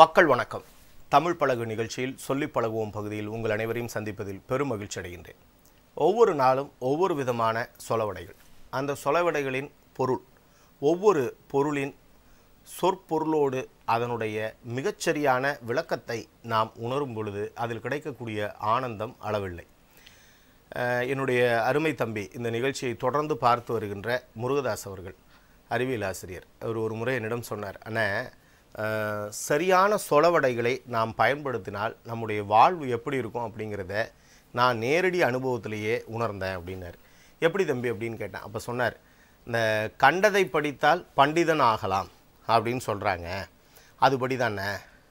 மக்கள் வணக்கம் தமிழ் பழகு நிகழ்ச்சியில் சொல்லிப் பழகுவோம் பகுதியில் உங்கள் அனைவரையும் சந்திப்பதில் பெரும் மகிழ்ச்சி அடைகின்றேன் ஒவ்வொரு நாளும் ஒவ்வொரு விதமான சொலவடைகள் அந்த சொலவடைகளின் பொருள் ஒவ்வொரு பொருளின் சொற்பொருளோடு அதனுடைய மிகச்சரியான விளக்கத்தை நாம் உணரும் பொழுது அதில் கிடைக்கக்கூடிய ஆனந்தம் அளவில்லை அஹ் என்னுடைய அருமை தம்பி இந்த நிகழ்ச்சியை தொடர்ந்து பார்த்து வருகின்ற முருகதாஸ் அவர்கள் அறிவியல் ஆசிரியர் அவர் ஒரு முறை என்னிடம் சொன்னார் அண்ணா அஹ், சரியான சொலவடைகளை நாம் பயன்படுத்தினால் நம்முடைய வாழ்வு எப்படி இருக்கும் அப்படிங்கிறத நான் நேரடி அனுபவத்திலேயே உணர்ந்தேன் அப்படின்னார் எப்படி தம்பி அப்படின்னு கேட்டேன் அப்போ சொன்னார் இந்த கண்டதை படித்தால் பண்டிதன் ஆகலாம் அப்படின்னு சொல்கிறாங்க அதுபடி தானே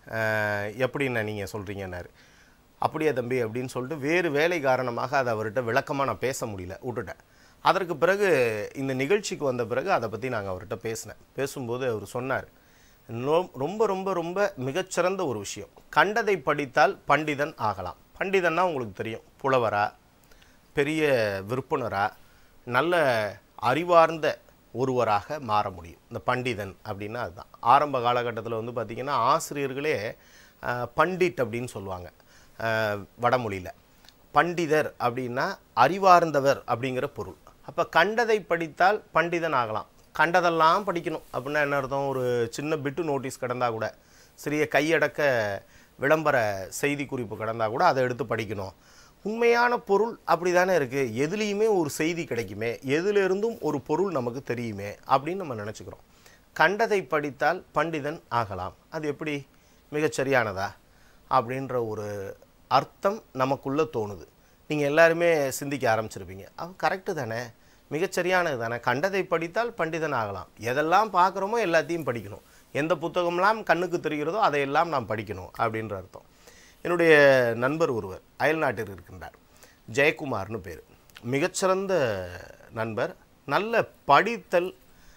எப்படிண்ணே நீங்கள் சொல்கிறீங்கன்னாரு அப்படியா தம்பி அப்படின்னு சொல்லிட்டு வேறு வேலை காரணமாக அதை அவர்கிட்ட விளக்கமாக நான் பேச முடியல விட்டுட்டேன் அதற்கு பிறகு இந்த நிகழ்ச்சிக்கு வந்த பிறகு அதை பற்றி நாங்கள் அவர்கிட்ட பேசினேன் பேசும்போது அவர் சொன்னார் "நொ- ரொம்ப ரொம்ப ரொம்ப மிகச்சிறந்த ஒரு விஷயம் கண்டதை படித்தால் பண்டிதன் ஆகலாம் பண்டிதன்னா உங்களுக்கு தெரியும் புலவரா பெரிய விற்பனரா நல்ல அறிவார்ந்த ஒருவராக மாற முடியும் இந்த பண்டிதன் அப்படின்னா அதுதான் ஆரம்ப காலகட்டத்தில் வந்து பார்த்திங்கன்னா ஆசிரியர்களே அஹ், பண்டிட் அப்படின்னு சொல்லுவாங்க அஹ், வடமொழியில் பண்டிதர் அப்படின்னா அறிவார்ந்தவர் அப்படிங்கிற பொருள் அப்போ கண்டதை படித்தால் பண்டிதன் ஆகலாம் கண்டதெல்லாம் படிக்கணும் அப்படின்னா என்ன அர்த்தம் ஒரு சின்ன பிட்டு நோட்டீஸ் கிடந்தா கூட சிறிய கையடக்க விளம்பர செய்தி குறிப்பு கிடந்தா கூட அதை எடுத்து படிக்கணும் உண்மையான பொருள் அப்படி தானே இருக்குது எதுலேயுமே ஒரு செய்தி கிடைக்குமே எதிலிருந்தும் ஒரு பொருள் நமக்கு தெரியுமே அப்படின்னு நம்ம நினச்சிக்கிறோம் கண்டதை படித்தால் பண்டிதன் ஆகலாம் அது எப்படி மிகச் சரியானதா அப்படின்ற ஒரு அர்த்தம் நமக்குள்ளே தோணுது நீங்கள் எல்லாருமே சிந்திக்க ஆரம்பிச்சிருப்பீங்க அவன் கரெக்டு தானே மிகச்சரியானது தானே கண்டதை படித்தால் பண்டிதன் ஆகலாம் எதெல்லாம் பார்க்குறோமோ எல்லாத்தையும் படிக்கணும் எந்த புத்தகம்லாம் கண்ணுக்கு தெரிகிறதோ அதையெல்லாம் நாம் படிக்கணும் அப்படின்ற அர்த்தம் என்னுடைய நண்பர் ஒருவர் அயல்நாட்டில் இருக்கின்றார் ஜெயக்குமார்னு பேர் மிகச்சிறந்த நண்பர் நல்ல படித்தல்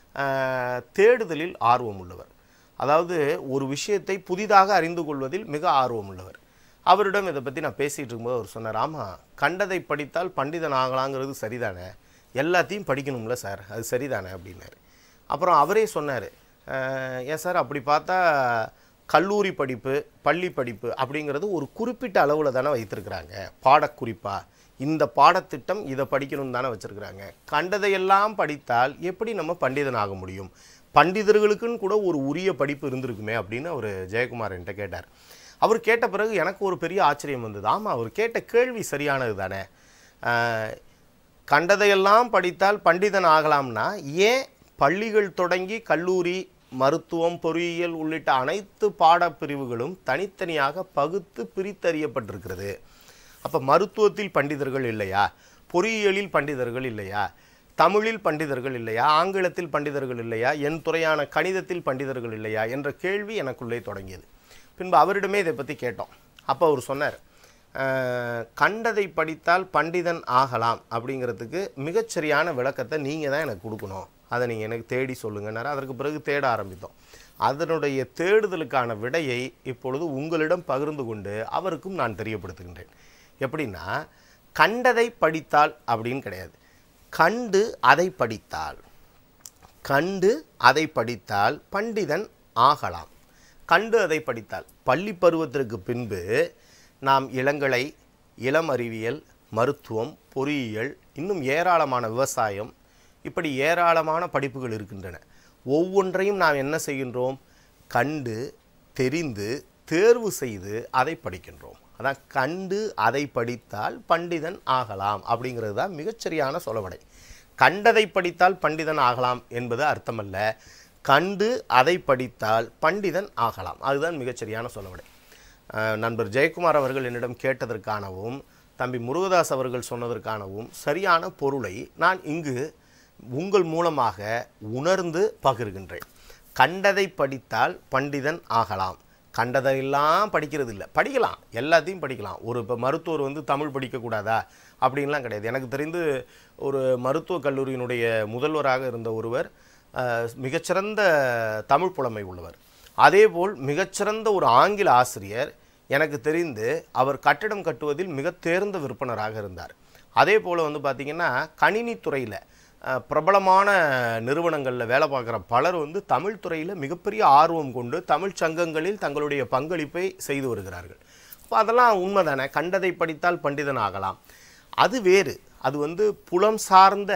ஆஹ், தேடுதலில் ஆர்வம் உள்ளவர் அதாவது ஒரு விஷயத்தை புதிதாக அறிந்து கொள்வதில் மிக ஆர்வம் உள்ளவர் அவரிடம் இதை பற்றி நான் பேசிகிட்டு இருக்கும்போது அவர் சொன்னார் ஆமாம் கண்டதை படித்தால் பண்டிதன் ஆகலாங்கிறது சரிதானே எல்லாத்தையும் படிக்கணும்ல சார் அது சரிதானே அப்படின்னாரு அப்புறம் அவரே சொன்னார் ஏன் சார் அப்படி பார்த்தா கல்லூரி படிப்பு பள்ளி படிப்பு அப்படிங்கிறது ஒரு குறிப்பிட்ட அளவில் தானே வைத்திருக்கிறாங்க பாடக்குறிப்பா இந்த பாடத்திட்டம் இதை படிக்கணும்னு தானே வச்சுருக்கிறாங்க கண்டதையெல்லாம் படித்தால் எப்படி நம்ம பண்டிதன் ஆக முடியும் பண்டிதர்களுக்குன்னு கூட ஒரு உரிய படிப்பு இருந்திருக்குமே அப்படின்னு அவர் ஜெயக்குமார் என்கிட்ட கேட்டார் அவர் கேட்ட பிறகு எனக்கு ஒரு பெரிய ஆச்சரியம் வந்தது ஆமாம் அவர் கேட்ட கேள்வி சரியானது தானே ஆஹ், கண்டதையெல்லாம் படித்தால் பண்டிதன் ஆகலாம்னா ஏன் பள்ளிகள் தொடங்கி கல்லூரி மருத்துவம் பொறியியல் உள்ளிட்ட அனைத்து பாடப்பிரிவுகளும் தனித்தனியாக பகுத்து பிரித்தறியப்பட்டிருக்கிறது அப்போ மருத்துவத்தில் பண்டிதர்கள் இல்லையா பொறியியலில் பண்டிதர்கள் இல்லையா தமிழில் பண்டிதர்கள் இல்லையா ஆங்கிலத்தில் பண்டிதர்கள் இல்லையா என் துறையான கணிதத்தில் பண்டிதர்கள் இல்லையா என்ற கேள்வி எனக்குள்ளே தொடங்கியது பின்பு அவரிடமே இதை பற்றி கேட்டோம் அப்போ அவர் சொன்னார் "அஹ், கண்டதை படித்தால் பண்டிதன் ஆகலாம் அப்படிங்கிறதுக்கு மிகச்சரியான விளக்கத்தை நீங்கள் தான் எனக்கு கொடுக்கணும் அதை நீங்கள் எனக்கு தேடி சொல்லுங்கன்னாரு அதற்கு பிறகு தேட ஆரம்பித்தோம் அதனுடைய தேடுதலுக்கான விடையை இப்பொழுது உங்களிடம் பகிர்ந்து கொண்டு அவருக்கும் நான் தெரியப்படுத்துகின்றேன் எப்படின்னா கண்டதை படித்தால் அப்படின்னு கிடையாது கண்டு அதை படித்தால் கண்டு அதை படித்தால் பண்டிதன் ஆகலாம் கண்டு அதை படித்தால் பள்ளி பருவத்திற்கு பின்பு நாம் இளங்கலை இளம் அறிவியல் மருத்துவம் பொறியியல் இன்னும் ஏராளமான விவசாயம் இப்படி ஏராளமான படிப்புகள் இருக்கின்றன ஒவ்வொன்றையும் நாம் என்ன செய்கின்றோம் கண்டு தெரிந்து தேர்வு செய்து அதை படிக்கின்றோம் அதான் கண்டு அதை படித்தால் பண்டிதன் ஆகலாம் அப்படிங்கிறது தான் மிகச்சரியான சொலவடை கண்டதை படித்தால் பண்டிதன் ஆகலாம் என்பது அர்த்தமல்ல கண்டு அதை படித்தால் பண்டிதன் ஆகலாம் அதுதான் மிகச்சரியான சொலவடை அஹ், நண்பர் ஜெயக்குமார் அவர்கள் என்னிடம் கேட்டதற்கானவும் தம்பி முருகதாஸ் அவர்கள் சொன்னதற்கானவும் சரியான பொருளை நான் இங்கு உங்கள் மூலமாக உணர்ந்து பகிர்கின்றேன் கண்டதை படித்தால் பண்டிதன் ஆகலாம் கண்டதையெல்லாம் படிக்கிறது இல்லை படிக்கலாம் எல்லாத்தையும் படிக்கலாம் ஒரு இப்போ மருத்துவர் வந்து தமிழ் படிக்கக்கூடாதா அப்படின்லாம் கிடையாது எனக்கு தெரிந்து ஒரு மருத்துவக் கல்லூரியினுடைய முதல்வராக இருந்த ஒருவர் அஹ், மிகச்சிறந்த தமிழ் புலமை உள்ளவர் அதேபோல் மிகச்சிறந்த ஒரு ஆங்கில ஆசிரியர் எனக்கு தெரிந்து அவர் கட்டிடம் கட்டுவதில் மிக தேர்ந்த விற்பனராக இருந்தார் அதே போல் வந்து பார்த்திங்கன்னா கணினித்துறையில் அஹ், பிரபலமான நிறுவனங்களில் வேலை பார்க்குற பலர் வந்து தமிழ் துறையில் மிகப்பெரிய ஆர்வம் கொண்டு தமிழ் சங்கங்களில் தங்களுடைய பங்களிப்பை செய்து வருகிறார்கள் அப்போ அதெல்லாம் உண்மைதானே கண்டதை படித்தால் பண்டிதன் ஆகலாம் அது வேறு அது வந்து புலம் சார்ந்த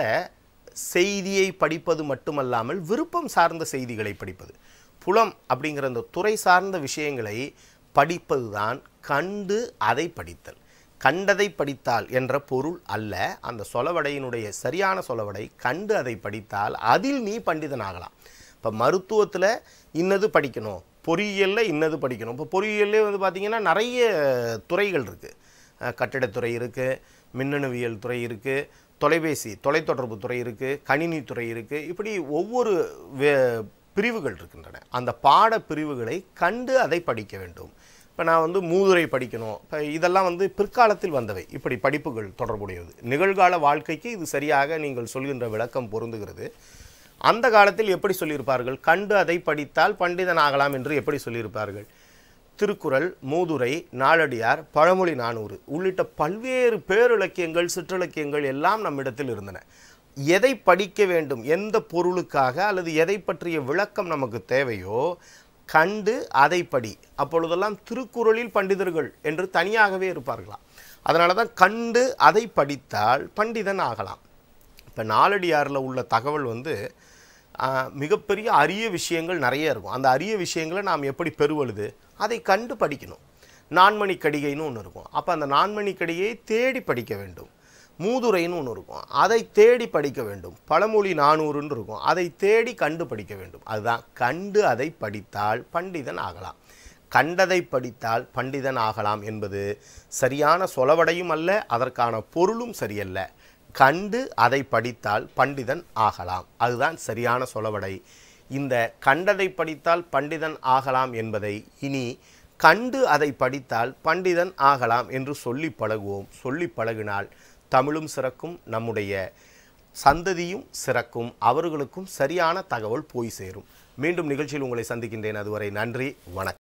செய்தியை படிப்பது மட்டுமல்லாமல் விருப்பம் சார்ந்த செய்திகளை படிப்பது புலம் அப்படிங்கிற அந்த துறை சார்ந்த விஷயங்களை படிப்பதுதான் கண்டு அதை படித்தல் கண்டதை படித்தால் என்ற பொருள் அல்ல அந்த சொலவடையினுடைய சரியான சொலவடை கண்டு அதை படித்தால் அதில் நீ பண்டிதனாகலாம் இப்போ மருத்துவத்தில் இன்னது படிக்கணும் பொறியியலில் இன்னது படிக்கணும் இப்போ பொறியியல்லே வந்து பார்த்திங்கன்னா நிறைய துறைகள் இருக்குது கட்டிடத்துறை இருக்குது மின்னணுவியல் துறை இருக்குது தொலைபேசி தொலைத்தொடர்பு துறை இருக்குது கணினி துறை இருக்குது இப்படி ஒவ்வொரு வே- பிரிவுகள் இருக்கின்றன அந்த பாட பிரிவுகளை கண்டு அதை படிக்க வேண்டும் இப்போ நான் வந்து மூதுரை படிக்கணும் இப்போ இதெல்லாம் வந்து பிற்காலத்தில் வந்தவை இப்படி படிப்புகள் தொடர்புடையது நிகழ்கால வாழ்க்கைக்கு இது சரியாக நீங்கள் சொல்கின்ற விளக்கம் பொருந்துகிறது அந்த காலத்தில் எப்படி சொல்லியிருப்பார்கள் கண்டு அதை படித்தால் பண்டிதன் ஆகலாம் என்று எப்படி சொல்லியிருப்பார்கள் திருக்குறள் மூதுரை நாலடியார் பழமொழி நானூறு உள்ளிட்ட பல்வேறு பேரிலக்கியங்கள் சிற்றிலக்கியங்கள் எல்லாம் நம்மிடத்தில் இருந்தன எதை படிக்க வேண்டும் எந்த பொருளுக்காக அல்லது எதை பற்றிய விளக்கம் நமக்கு தேவையோ கண்டு அதை படி அப்பொழுதெல்லாம் திருக்குறளில் பண்டிதர்கள் என்று தனியாகவே இருப்பார்களாம் அதனால தான் கண்டு அதை படித்தால் பண்டிதன் ஆகலாம் இப்போ நாலடியாரில் உள்ள தகவல் வந்து ஆஹ், மிகப்பெரிய அரிய விஷயங்கள் நிறைய இருக்கும் அந்த அரிய விஷயங்களை நாம் எப்படி பெறுவழுது அதை கண்டு படிக்கணும் நான்மணி கடிகைன்னு ஒன்று இருக்கும் அப்போ அந்த நான்மணி கடிகையை தேடி படிக்க வேண்டும் மூதுரைன்னு ஒன்று இருக்கும் அதை தேடி படிக்க வேண்டும் பழமொழி நானூறுன்னு இருக்கும் அதை தேடி கண்டு படிக்க வேண்டும் அதுதான் கண்டு அதை படித்தால் பண்டிதன் ஆகலாம் கண்டதை படித்தால் பண்டிதன் ஆகலாம் என்பது சரியான சொலவடையும் அல்ல அதற்கான பொருளும் சரியல்ல கண்டு அதை படித்தால் பண்டிதன் ஆகலாம் அதுதான் சரியான சொலவடை இந்த கண்டதை படித்தால் பண்டிதன் ஆகலாம் என்பதை இனி கண்டு அதை படித்தால் பண்டிதன் ஆகலாம் என்று சொல்லி பழகுவோம் சொல்லி பழகினால் தமிழும் சிறக்கும் நம்முடைய சந்ததியும் சிறக்கும் அவர்களுக்கும் சரியான தகவல் போய் சேரும் மீண்டும் நிகழ்ச்சியில் உங்களை சந்திக்கின்றேன் அதுவரை நன்றி வணக்கம்